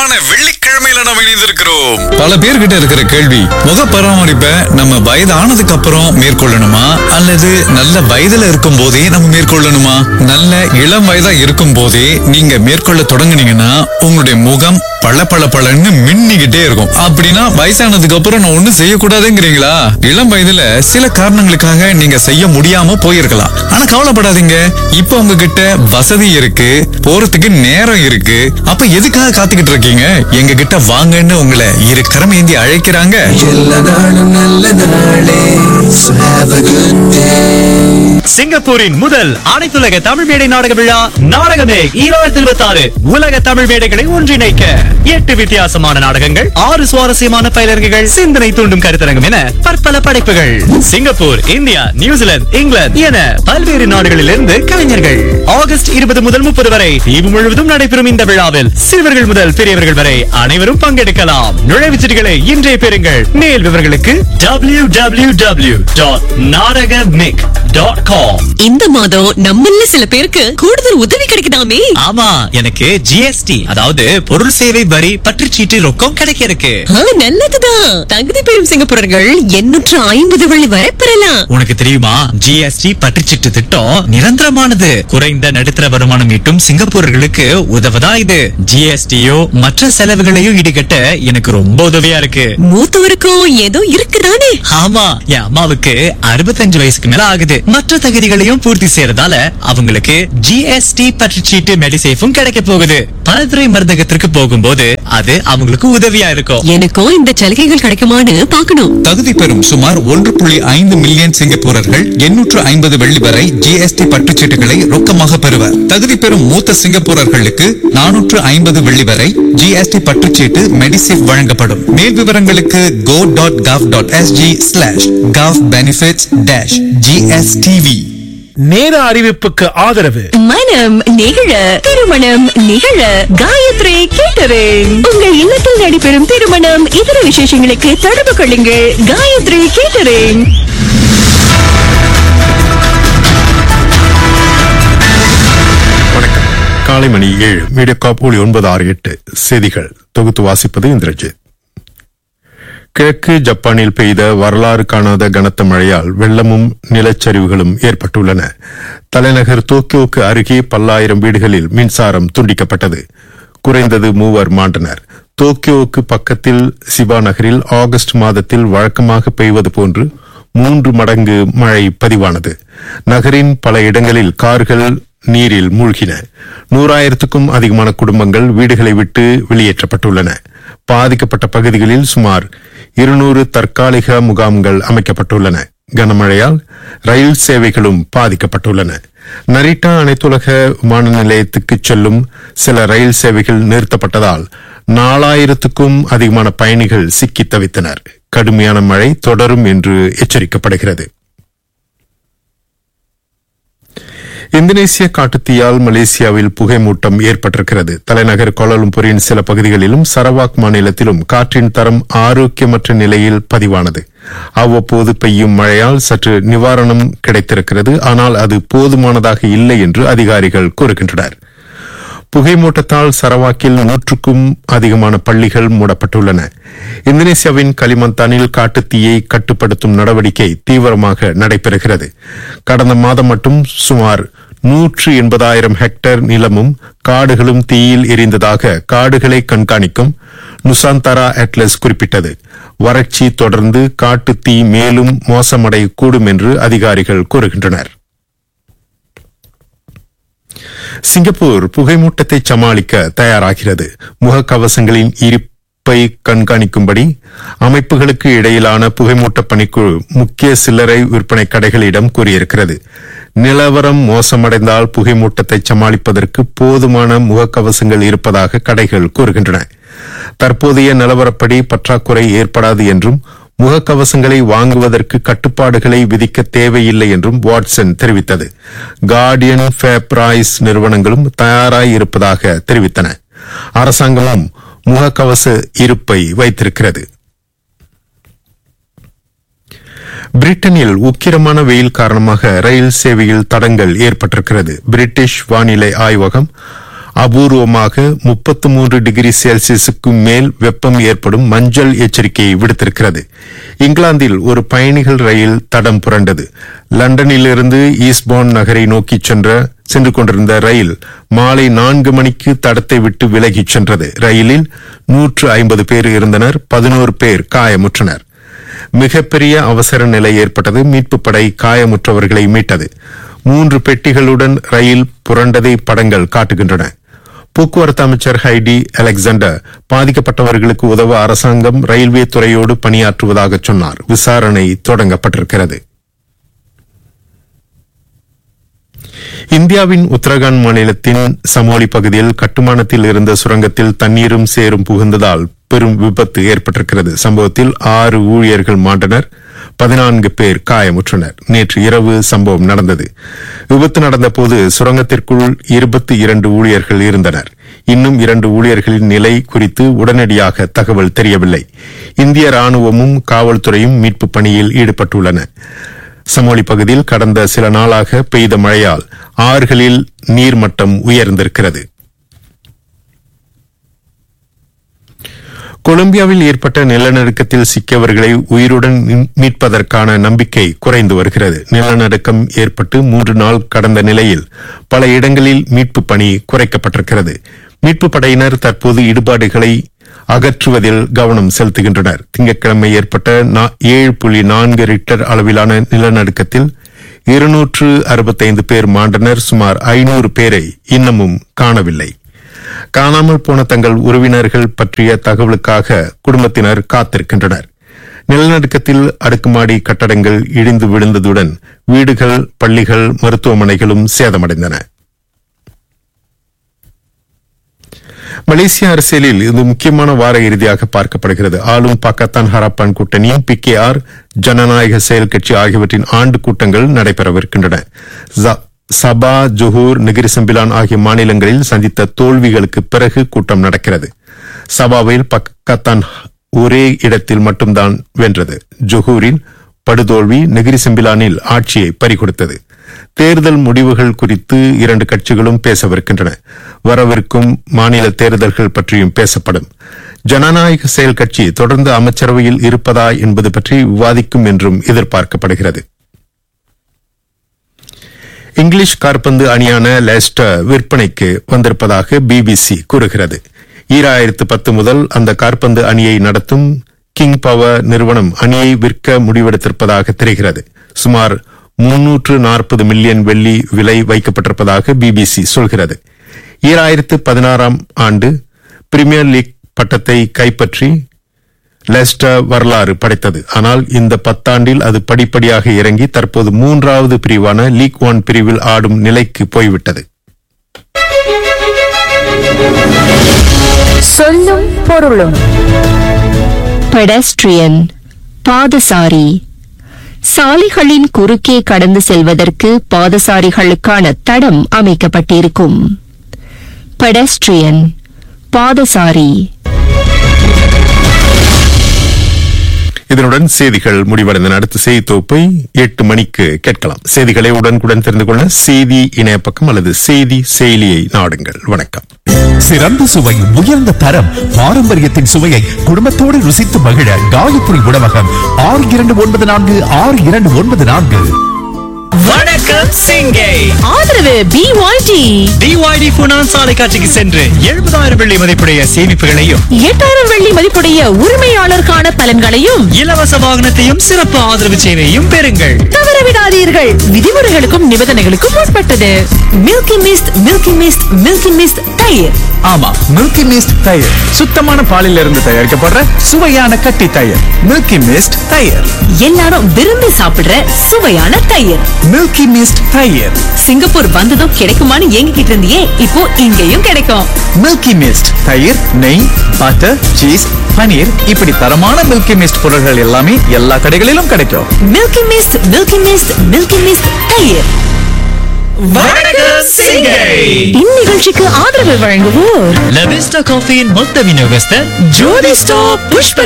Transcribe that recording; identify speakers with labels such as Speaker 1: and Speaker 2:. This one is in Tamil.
Speaker 1: அழகான வெள்ளிக்கிழமையில நாம் இணைந்திருக்கிறோம்
Speaker 2: பல பேர்கிட்ட இருக்கிற கேள்வி முக பராமரிப்பை நம்ம வயதானதுக்கு அப்புறம் மேற்கொள்ளணுமா அல்லது நல்ல வயதுல இருக்கும் போதே நம்ம மேற்கொள்ளணுமா நல்ல இளம் வயதா இருக்கும் போதே நீங்க மேற்கொள்ள தொடங்குனீங்கன்னா உங்களுடைய முகம் பள பள பளன்னு மின்னிக்கிட்டே இருக்கும் அப்படின்னா வயசானதுக்கு அப்புறம் நான் ஒண்ணும் செய்யக்கூடாதுங்கிறீங்களா இளம் வயதுல சில காரணங்களுக்காக நீங்க செய்ய முடியாம போயிருக்கலாம் ஆனா கவலைப்படாதீங்க இப்ப உங்ககிட்ட வசதி இருக்கு போறதுக்கு நேரம் இருக்கு அப்ப எதுக்காக காத்துக்கிட்டு இருக்கீங்க எங்க கிட்ட வாங்கன்னு உங்களை இரு கரம் ஏந்தி அழைக்கிறாங்க
Speaker 3: எல்லா நாளும் நல்ல நாளே So have a good day
Speaker 4: சிங்கப்பூரின் முதல் அனைத்துலக தமிழ் மேடை நாடக விழா நாடகமே ஈராயிரத்தி இருபத்தி ஆறு உலக தமிழ் மேடைகளை ஒன்றிணைக்க எட்டு வித்தியாசமான நாடகங்கள் ஆறு சுவாரஸ்யமான பயிலரங்குகள் சிந்தனை தூண்டும் கருத்தரங்கம் என பற்பல படைப்புகள் சிங்கப்பூர் இந்தியா நியூசிலாந்து இங்கிலாந்து என பல்வேறு நாடுகளிலிருந்து கலைஞர்கள் ஆகஸ்ட் இருபது முதல் முப்பது வரை தீவு முழுவதும் நடைபெறும் இந்த விழாவில் சிறுவர்கள் முதல் பெரியவர்கள் வரை அனைவரும் பங்கெடுக்கலாம் நுழைவுச்சீட்டுகளை இன்றைய பெறுங்கள் மேல் விவரங்களுக்கு டபிள்யூ டபிள்யூ டபிள்யூ டாட் நாடகமிக் டாட் காம்
Speaker 5: இந்த மாதம் நம்மள சில பேருக்கு கூடுதல் உதவி கிடைக்குதாமே
Speaker 4: ஆமா எனக்கு ஜிஎஸ்டி அதாவது பொருள் சேவை வரி பற்றுச்சீட்டு ரொக்கம் கிடைக்க இருக்கு
Speaker 5: ஆ, நல்லதுதான் தகுதி பெறும் சிங்கப்பூரர்கள் எண்ணூற்று ஐம்பது வழி வரை பெறலாம்
Speaker 4: உனக்கு தெரியுமா ஜிஎஸ்டி பற்றுச்சீட்டு திட்டம் நிரந்தரமானது குறைந்த நடுத்தர வருமானம் ஈட்டும் சிங்கப்பூரர்களுக்கு உதவதா இது ஜிஎஸ்டியோ மற்ற செலவுகளையும் ஈடுகட்ட எனக்கு ரொம்ப உதவியா இருக்கு
Speaker 5: மூத்தவருக்கும் ஏதோ இருக்குதானே
Speaker 4: ஆமா என் அம்மாவுக்கு அறுபத்தஞ்சு வயசுக்கு மேல ஆகுது மற்ற தகுதிகளையும் பூர்த்தி செய்யறதால அவங்களுக்கு ஜிஎஸ்டி பற்றுச்சீட்டு மெடிசேஃபும் கிடைக்க போகுது பலதுறை மருந்தகத்திற்கு போகும்போது அது அவங்களுக்கு உதவியா இருக்கும்
Speaker 5: எனக்கும் இந்த சலுகைகள் கிடைக்குமான்னு பாக்கணும்
Speaker 2: தகுதி பெறும் சுமார் ஒன்று புள்ளி ஐந்து மில்லியன் சிங்கப்பூரர்கள் எண்ணூற்று ஐம்பது வெள்ளி வரை ஜிஎஸ்டி பற்றுச்சீட்டுகளை ரொக்கமாக பெறுவர் தகுதி பெறும் மூத்த சிங்கப்பூரர்களுக்கு நானூற்று ஐம்பது வெள்ளி வரை ஜிஎஸ்டி பற்றுச்சீட்டு மெடிசேஃப் வழங்கப்படும் மேல் விவரங்களுக்கு go dot gov dot SG slash gov benefits dash GSTV
Speaker 6: நேர அறிவிப்புக்கு ஆதரவு
Speaker 5: மனம் நிகழ திருமணம் நிகழ காயத்ரி கேட்டரிங் உங்கள் இல்லத்தில் நடைபெறும் திருமணம் இதர விசேஷங்களுக்கு தொடர்பு கொள்ளுங்கள் காயத்ரி கேட்டரிங்
Speaker 7: வணக்கம் காலை மணி ஏழு மீடியா காப் ஒளி ஒன்பது ஆறு எட்டு செய்திகள் தொகுத்து வாசிப்பது இந்திரஜித் கிழக்கு ஜப்பானில் பெய்த வரலாறு காணாத கனத்த மழையால் வெள்ளமும் நிலச்சரிவுகளும் ஏற்பட்டுள்ளன தலைநகர் டோக்கியோவுக்கு அருகே பல்லாயிரம் வீடுகளில் மின்சாரம் துண்டிக்கப்பட்டது குறைந்தது மூவர் மாண்டனர் டோக்கியோவுக்கு பக்கத்தில் சிபா நகரில் ஆகஸ்ட் மாதத்தில் வழக்கமாக பெய்வது போன்று மூன்று மடங்கு மழை பதிவானது நகரின் பல இடங்களில் கார்கள் நீரில் மூழ்கின நூறாயிரத்துக்கும் அதிகமான குடும்பங்கள் வீடுகளை விட்டு வெளியேற்றப்பட்டுள்ளன பாதிக்கப்பட்ட பகுதிகளில் சுமார் இருநூறு தற்காலிக முகாம்கள் அமைக்கப்பட்டுள்ளன கனமழையால் ரயில் சேவைகளும் பாதிக்கப்பட்டுள்ளன நரிட்டா அனைத்துலக விமான நிலையத்துக்கு செல்லும் சில ரயில் சேவைகள் நிறுத்தப்பட்டதால் நாலாயிரத்துக்கும் அதிகமான பயணிகள் சிக்கித் தவித்தனர் கடுமையான மழை தொடரும் என்று எச்சரிக்கப்படுகிறது இந்தோனேசிய காட்டுத்தீயால் மலேசியாவில் புகைமூட்டம் ஏற்பட்டிருக்கிறது தலைநகர் கோலாலம்பூரின் சில பகுதிகளிலும் சரவாக் மாநிலத்திலும் காற்றின் தரம் ஆரோக்கியமற்ற நிலையில் பதிவானது அவ்வப்போது பெய்யும் மழையால் சற்று நிவாரணம் கிடைத்திருக்கிறது ஆனால் அது போதுமானதாக இல்லை என்று அதிகாரிகள் கூறுகின்றனர் புகைமூட்டத்தால் சரவாக்கில் நூற்றுக்கும் அதிகமான பள்ளிகள் மூடப்பட்டுள்ளன இந்தோனேசியாவின் களிமந்தானில் காட்டுத்தீயை கட்டுப்படுத்தும் நடவடிக்கை தீவிரமாக நடைபெறுகிறது கடந்த மாதம் மட்டும் சுமார் நூற்று எண்பதாயிரம் ஹெக்டேர் நிலமும் காடுகளும் தீயில் எரிந்ததாக காடுகளை கண்காணிக்கும் நுசாந்தரா அட்லஸ் குறிப்பிட்டது வறட்சி தொடர்ந்து காட்டுத்தீ மேலும் மோசமடையக்கூடும் என்று அதிகாரிகள் கூறுகின்றனர் சிங்கப்பூர் புகைமூட்டத்தை சமாளிக்க தயாராகிறது முகக்கவசங்களின் இருப்பை கண்காணிக்கும்படி அமைப்புகளுக்கு இடையிலான புகைமூட்ட பணிக்குழு முக்கிய சில்லறை விற்பனை கடைகளிடம் கூறியிருக்கிறது நிலவரம் மோசமடைந்தால் புகைமூட்டத்தை சமாளிப்பதற்கு போதுமான முகக்கவசங்கள் இருப்பதாக கடைகள் கூறுகின்றன தற்போதைய நிலவரப்படி பற்றாக்குறை ஏற்படாது என்றும் முகக்கவசங்களை வாங்குவதற்கு கட்டுப்பாடுகளை விதிக்க தேவையில்லை என்றும் வாட்சன் தெரிவித்தது கார்டியன் ஃபேப்ராய்ஸ் நிறுவனங்களும் தயாராய் இருப்பதாக தெரிவித்தன அரசாங்கமும் முகக்கவச இருப்பை வைத்திருக்கிறது பிரிட்டனில் உக்கிரமான வெயில் காரணமாக ரயில் சேவையில் தடங்கள் ஏற்பட்டிருக்கிறது பிரிட்டிஷ் வானிலை ஆய்வகம் அபூர்வமாக முப்பத்து மூன்று டிகிரி செல்சியஸுக்கு மேல் வெப்பம் ஏற்படும் மஞ்சள் எச்சரிக்கையை விடுத்திருக்கிறது இங்கிலாந்தில் ஒரு பயணிகள் ரயில் தடம் புரண்டது லண்டனிலிருந்து ஈஸ்பான் நகரை நோக்கி சென்ற சென்று கொண்டிருந்த ரயில் மாலை நான்கு மணிக்கு தடத்தை விட்டு விலகிச் சென்றது ரயிலில் நூற்று ஐம்பது பேர் இருந்தனர் பதினோரு பேர் காயமுற்றனர் மிகப்பெரிய அவசர நிலை ஏற்பட்டது மீட்புப் படை காயமுற்றவர்களை மீட்டது மூன்று பெட்டிகளுடன் ரயில் புரண்டதை படங்கள் காட்டுகின்றன போக்குவரத்து அமைச்சர் ஹைடி அலெக்சாண்டர் பாதிக்கப்பட்டவர்களுக்கு உதவ அரசாங்கம் ரயில்வே துறையோடு பணியாற்றுவதாக சொன்னார் விசாரணை தொடங்கப்பட்டிருக்கிறது இந்தியாவின் உத்தரகாண்ட் மாநிலத்தின் சமோலி பகுதியில் கட்டுமானத்தில் இருந்த சுரங்கத்தில் தண்ணீரும் சேரும் புகுந்ததால் பெரும் விபத்து ஏற்பட்டிருக்கிறது சம்பவத்தில் ஆறு ஊழியர்கள் மாண்டனர் பதினான்கு பேர் காயமுற்றனர் நேற்று இரவு சம்பவம் நடந்தது விபத்து நடந்தபோது சுரங்கத்திற்குள் இருபத்தி இரண்டு ஊழியர்கள் இருந்தனர் இன்னும் இரண்டு ஊழியர்களின் நிலை குறித்து உடனடியாக தகவல் தெரியவில்லை இந்திய ராணுவமும் காவல்துறையும் மீட்புப் பணியில் ஈடுபட்டுள்ளன சமோலி பகுதியில் கடந்த சில நாளாக பெய்த மழையால் ஆறுகளில் நீர்மட்டம் உயர்ந்திருக்கிறது கொலம்பியாவில் ஏற்பட்ட நிலநடுக்கத்தில் சிக்கியவர்களை உயிருடன் மீட்பதற்கான நம்பிக்கை குறைந்து வருகிறது நிலநடுக்கம் ஏற்பட்டு மூன்று நாள் கடந்த நிலையில் பல இடங்களில் மீட்புப் பணி குறைக்கப்பட்டிருக்கிறது மீட்புப் படையினர் தற்போது இடுபாடுகளை அகற்றுவதில் கவனம் செலுத்துகின்றனர் திங்கட்கிழமை ஏற்பட்ட நா- ஏழு புள்ளி நான்கு ரிக்டர் அளவிலான நிலநடுக்கத்தில் இருநூற்று அறுபத்தைந்து பேர் மாண்டனர் சுமார் ஐநூறு பேரை இன்னமும் காணவில்லை காணாமல் போன தங்கள் உறவினர்கள் பற்றிய தகவலுக்காக குடும்பத்தினர் காத்திருக்கின்றனர் நிலநடுக்கத்தில் அடுக்குமாடி கட்டடங்கள் இடிந்து விழுந்ததுடன் வீடுகள் பள்ளிகள் மருத்துவமனைகளும் சேதமடைந்தன மலேசிய அரசியலில் இது முக்கியமான வார இறுதியாக பார்க்கப்படுகிறது ஆளும் பாகிஸ்தான் ஹராப்பான் கூட்டணியும் பிகேஆர் ஜனநாயக செயல் கட்சி ஆகியவற்றின் ஆண்டு கூட்டங்கள் நடைபெறவிருக்கின்றன ஜ- சபா ஜொஹூர் நெகிரி சம்பிலான் ஆகிய மாநிலங்களில் சந்தித்த தோல்விகளுக்கு பிறகு கூட்டம் நடக்கிறது சபாவில் பக்கத்தான் ஒரே இடத்தில் மட்டும்தான் வென்றது ஜொஹூரில் படுதோல்வி நெகிரி செம்பிலானில் ஆட்சியை பறிகொடுத்தது தேர்தல் முடிவுகள் குறித்து இரண்டு கட்சிகளும் பேசவிருக்கின்றன வரவிருக்கும் மாநில தேர்தல்கள் பற்றியும் பேசப்படும் ஜனநாயக செயல் கட்சி தொடர்ந்து அமைச்சரவையில் இருப்பதா என்பது பற்றி விவாதிக்கும் என்றும் எதிர்பார்க்கப்படுகிறது இங்கிலீஷ் காற்பந்து அணியான லெஸ்டர் விற்பனைக்கு வந்திருப்பதாக பிபிசி கூறுகிறது ஈராயிரத்து பத்து முதல் அந்த காற்பந்து அணியை நடத்தும் கிங் பவர் நிறுவனம் அணியை விற்க முடிவெடுத்திருப்பதாக தெரிகிறது சுமார் முன்னூற்று நாற்பது மில்லியன் வெள்ளி விலை வைக்கப்பட்டிருப்பதாக பிபிசி சொல்கிறது ஈராயிரத்து பதினாறாம் ஆண்டு பிரீமியர் லீக் பட்டத்தை கைப்பற்றி லெஸ்டர் வரலாறு படைத்தது ஆனால் இந்த பத்தாண்டில் அது படிப்படியாக இறங்கி தற்போது மூன்றாவது பிரிவான லீக் ஒன் பிரிவில் ஆடும் நிலைக்கு போய்விட்டது
Speaker 5: சொல்லும் பொருளும் பெடஸ்ட்ரியன் பாதசாரி சாலைகளின் குறுக்கே கடந்து செல்வதற்கு பாதசாரிகளுக்கான தடம் அமைக்கப்பட்டிருக்கும் பெடஸ்ட்ரியன் பாதசாரி
Speaker 7: இதனுடன் செய்திகள் முடிவடைந்தன அடுத்த செய்தி தொகுப்பை எட்டு மணிக்கு கேட்கலாம் செய்திகளை உடனுக்குடன் தெரிந்து கொள்ள செய்தி இணைய பக்கம் அல்லது செய்தி செயலியை நாடுங்கள் வணக்கம்
Speaker 8: சிறந்த சுவை உயர்ந்த தரம் பாரம்பரியத்தின் சுவையை குடும்பத்தோடு ருசித்து மகிழ காயத்ரி உணவகம் ஆறு இரண்டு ஒன்பது நான்கு ஆறு இரண்டு ஒன்பது நான்கு
Speaker 4: வணக்கம் சிங்கை
Speaker 5: ஆதரவு பிஒய்டி
Speaker 4: பிஒய்டி புனான் சாலை காட்சிக்கு சென்று எழுபதாயிரம் வெள்ளி மதிப்புடைய சேமிப்புகளையும்
Speaker 5: எட்டாயிரம் வெள்ளி மதிப்புடைய உரிமையாளருக்கான பலன்களையும்
Speaker 4: இலவச வாகனத்தையும் சிறப்பு ஆதரவு சேவையும் பெறுங்கள்
Speaker 5: தவறவிடாதீர்கள் விதிமுறைகளுக்கும் நிபந்தனைகளுக்கும் உட்பட்டது Milky Mist Milky Mist Milky Mist தயிர்
Speaker 8: ஆமா மில்கி மிஸ்ட் தயிர் சுத்தமான பாலில் இருந்து தயாரிக்கப்படுற சுவையான கட்டி தயிர் மில்கி மிஸ்ட் தயிர்
Speaker 5: எல்லாரும் விரும்பி சாப்பிடுற சுவையான தயிர்
Speaker 8: மில்கி மிஸ்ட் தயிர்
Speaker 5: சிங்கப்பூர் வந்ததும் கிடைக்குமான்னு ஏங்கிக்கிட்டு இருந்தியே இப்போ இங்கேயும் கிடைக்கும்
Speaker 8: மில்கி மிஸ்ட் தயிர் நெய் பட்டர் சீஸ் பனீர் இப்படி தரமான மில்கி மிஸ்ட் பொருட்கள் எல்லாமே எல்லா கடைகளிலும் கிடைக்கும்
Speaker 5: Milky Mist Milky Mist Milky Mist தயிர்
Speaker 4: வணக்கம் சிங்கை
Speaker 5: இந்நிகழ்ச்சிக்கு ஆதரவு வழங்குவோர்
Speaker 4: லவிஸ்டா காஃபியின் மொத்த விநியோகஸ்தர்
Speaker 5: ஜோதி ஸ்டாப் புஷ்ப